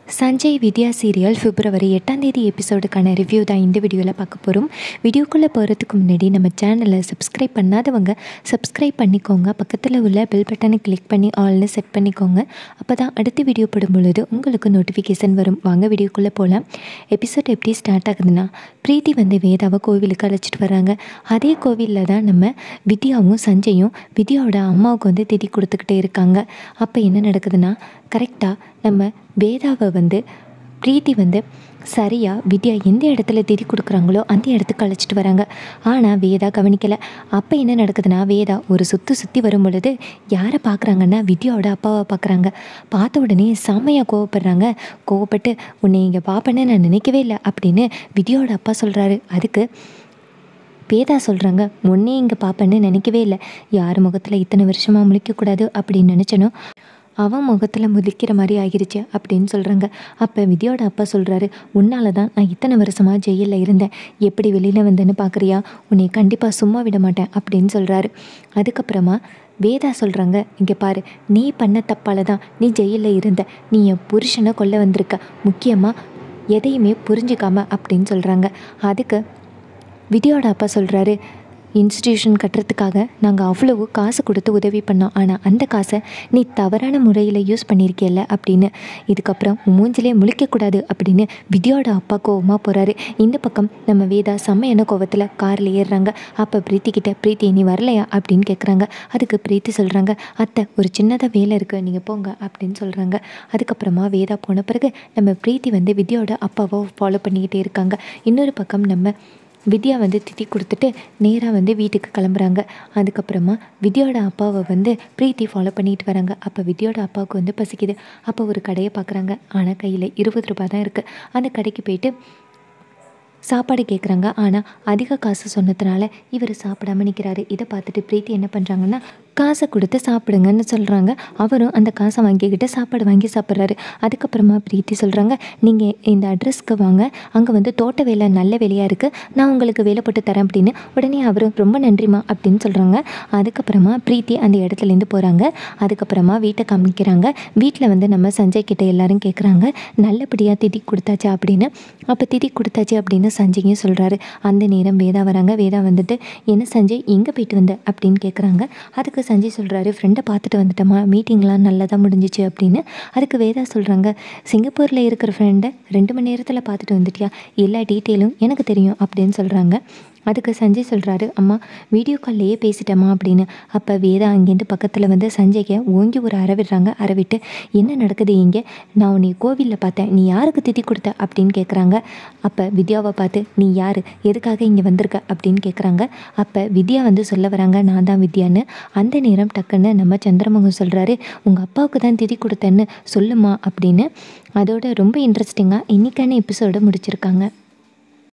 சஞ்சய் வித்யா serial பிப்ரவரி எட்டாம் தேதி எபிசோடுக்கான review தான் இந்த வீடியோவில் பார்க்க போகிறோம் வீடியோக்குள்ளே போகிறதுக்கு முன்னாடி நம்ம சேனலை சப்ஸ்கிரைப் பண்ணாதவங்க சப்ஸ்கிரைப் பண்ணிக்கோங்க பக்கத்தில் உள்ள பெல் பட்டனை கிளிக் பண்ணி ஆல்னு செட் பண்ணிக்கோங்க அப்போ தான் அடுத்த வீடியோ போடும் பொழுது உங்களுக்கு நோட்டிஃபிகேஷன் வரும் வாங்க வீடியோக்குள்ளே போகலாம் எபிசோட் எப்படி ஸ்டார்ட் ஆகுதுன்னா பிரீத்தி வந்து வேதாவை கோவிலுக்கு அழைச்சிட்டு வராங்க அதே கோவிலில் தான் நம்ம வித்யாவும் சஞ்சயும் வித்யாவோட அம்மாவுக்கு வந்து திதி கொடுத்துக்கிட்டே இருக்காங்க அப்போ என்ன நடக்குதுன்னா கரெக்டாக நம்ம வேதாவை வந்து பிரீத்தி வந்து சரியாக வித்யா எந்த இடத்துல திதி கொடுக்குறாங்களோ அந்த இடத்துக்கு அழைச்சிட்டு வராங்க ஆனால் வேதா கவனிக்கலை அப்போ என்ன நடக்குதுன்னா வேதா ஒரு சுற்றி சுற்றி வரும் பொழுது யாரை பார்க்குறாங்கன்னா வித்யாவோட அப்பாவை பார்க்குறாங்க பார்த்த உடனே செம்மையாக கோவப்படுறாங்க கோவப்பட்டு உன்னை இங்கே பார்ப்பேன்னு நான் நினைக்கவே இல்லை அப்படின்னு வித்யாவோட அப்பா சொல்கிறாரு அதுக்கு வேதா சொல்கிறாங்க முன்னே இங்கே பார்ப்பேன்னு நினைக்கவே இல்லை யார் முகத்தில் இத்தனை வருஷமாக முழிக்கக்கூடாது அப்படின்னு நினச்சனோ அவன் முகத்தில் முழிக்கிற மாதிரி ஆகிருச்சு அப்படின்னு சொல்கிறாங்க அப்போ வித்யாவோட அப்பா சொல்கிறாரு உன்னால தான் நான் இத்தனை வருஷமாக ஜெயிலில் இருந்தேன் எப்படி வெளியில் வந்தேன்னு பார்க்குறியா உன்னை கண்டிப்பாக சும்மா விட மாட்டேன் அப்படின்னு சொல்கிறாரு அதுக்கப்புறமா வேதா சொல்கிறாங்க இங்கே பாரு நீ பண்ண தப்பால் தான் நீ ஜெயிலில் இருந்த நீ என் புருஷனை கொல்ல வந்திருக்க முக்கியமாக எதையுமே புரிஞ்சுக்காம அப்படின்னு சொல்கிறாங்க அதுக்கு வித்யாவோட அப்பா சொல்கிறாரு இன்ஸ்டிடியூஷன் கட்டுறதுக்காக நாங்கள் அவ்வளவு காசு கொடுத்து உதவி பண்ணோம் ஆனால் அந்த காசை நீ தவறான முறையில் யூஸ் பண்ணியிருக்கியல்ல அப்படின்னு இதுக்கப்புறம் உன் மூஞ்சிலே முழிக்கக்கூடாது அப்படின்னு வித்யாவோட அப்பா கோவமாக போகிறாரு இந்த பக்கம் நம்ம வேதா செம்மையான கோவத்தில் காரில் ஏறுறாங்க அப்போ பிரீத்தி கிட்ட பிரீத்தி நீ வரலையா அப்படின்னு கேட்குறாங்க அதுக்கு பிரீத்தி சொல்கிறாங்க அத்தை ஒரு சின்னதாக வேலை இருக்குது நீங்கள் போங்க அப்படின்னு சொல்கிறாங்க அதுக்கப்புறமா வேதா போன பிறகு நம்ம பிரீத்தி வந்து வித்யாவோட அப்பாவை ஃபாலோ பண்ணிக்கிட்டே இருக்காங்க இன்னொரு பக்கம் நம்ம வித்யா வந்து திதி கொடுத்துட்டு நேராக வந்து வீட்டுக்கு கிளம்புறாங்க அதுக்கப்புறமா வித்யாவோட அப்பாவை வந்து பிரீத்தி ஃபாலோ பண்ணிட்டு வராங்க அப்போ வித்யாவோட அப்பாவுக்கு வந்து பசிக்குது அப்போ ஒரு கடையை பார்க்குறாங்க ஆனால் கையில் இருபது ரூபாய் தான் இருக்குது அந்த கடைக்கு போயிட்டு சாப்பாடு கேட்குறாங்க ஆனால் அதிக காசு சொன்னதுனால இவர் சாப்பிடாம நிற்கிறாரு இதை பார்த்துட்டு பிரீத்தி என்ன பண்ணுறாங்கன்னா காசை கொடுத்து சாப்பிடுங்கன்னு சொல்கிறாங்க அவரும் அந்த காசை வாங்கிக்கிட்டு சாப்பாடு வாங்கி சாப்பிட்றாரு அதுக்கப்புறமா பிரீத்தி சொல்கிறாங்க நீங்கள் இந்த அட்ரஸ்க்கு வாங்க அங்கே வந்து தோட்ட வேலை நல்ல வேலையாக இருக்குது நான் உங்களுக்கு வேலை போட்டு தரேன் அப்படின்னு உடனே அவரும் ரொம்ப நன்றிம்மா அப்படின்னு சொல்கிறாங்க அதுக்கப்புறமா பிரீத்தி அந்த இடத்துலேருந்து போகிறாங்க அதுக்கப்புறமா வீட்டை காமிக்கிறாங்க வீட்டில் வந்து நம்ம சஞ்சய் கிட்ட எல்லாரும் கேட்குறாங்க நல்லபடியாக திதி கொடுத்தாச்சா அப்படின்னு அப்போ திதி கொடுத்தாச்சு அப்படின்னு சஞ்சயும் சொல்கிறாரு அந்த நேரம் வேதா வராங்க வேதா வந்துட்டு என்ன சஞ்சய் எங்கே போயிட்டு வந்த அப்படின்னு கேட்குறாங்க அதுக்கு சஞ்சய் சொல்கிறாரு ஃப்ரெண்டை பார்த்துட்டு வந்துட்டோமா மீட்டிங்லாம் நல்லதாக முடிஞ்சிச்சு அப்படின்னு அதுக்கு வேதா சொல்கிறாங்க சிங்கப்பூரில் இருக்கிற ஃப்ரெண்டை ரெண்டு மணி நேரத்தில் பார்த்துட்டு வந்துட்டியா எல்லா டீட்டெயிலும் எனக்கு தெரியும் அப்படின்னு சொல்கிறாங்க அதுக்கு சஞ்சய் சொல்கிறாரு அம்மா வீடியோ கால்லையே பேசிட்டேம்மா அப்படின்னு அப்போ வேதா அங்கேருந்து பக்கத்தில் வந்து சஞ்சய்க்கு ஓங்கி ஒரு அரவிடுறாங்க அரவிட்டு என்ன நடக்குது இங்கே நான் உன்னை கோவிலில் பார்த்தேன் நீ யாருக்கு திதி கொடுத்த அப்படின்னு கேட்குறாங்க அப்போ வித்யாவை பார்த்து நீ யார் எதுக்காக இங்கே வந்திருக்க அப்படின்னு கேட்குறாங்க அப்போ வித்யா வந்து சொல்ல வராங்க நான் தான் வித்யான்னு அந்த நேரம் டக்குன்னு நம்ம சந்திரமுகம் சொல்கிறாரு உங்கள் அப்பாவுக்கு தான் திதி கொடுத்தேன்னு சொல்லுமா அப்படின்னு அதோட ரொம்ப இன்ட்ரெஸ்டிங்காக இன்றைக்கான எபிசோடை முடிச்சிருக்காங்க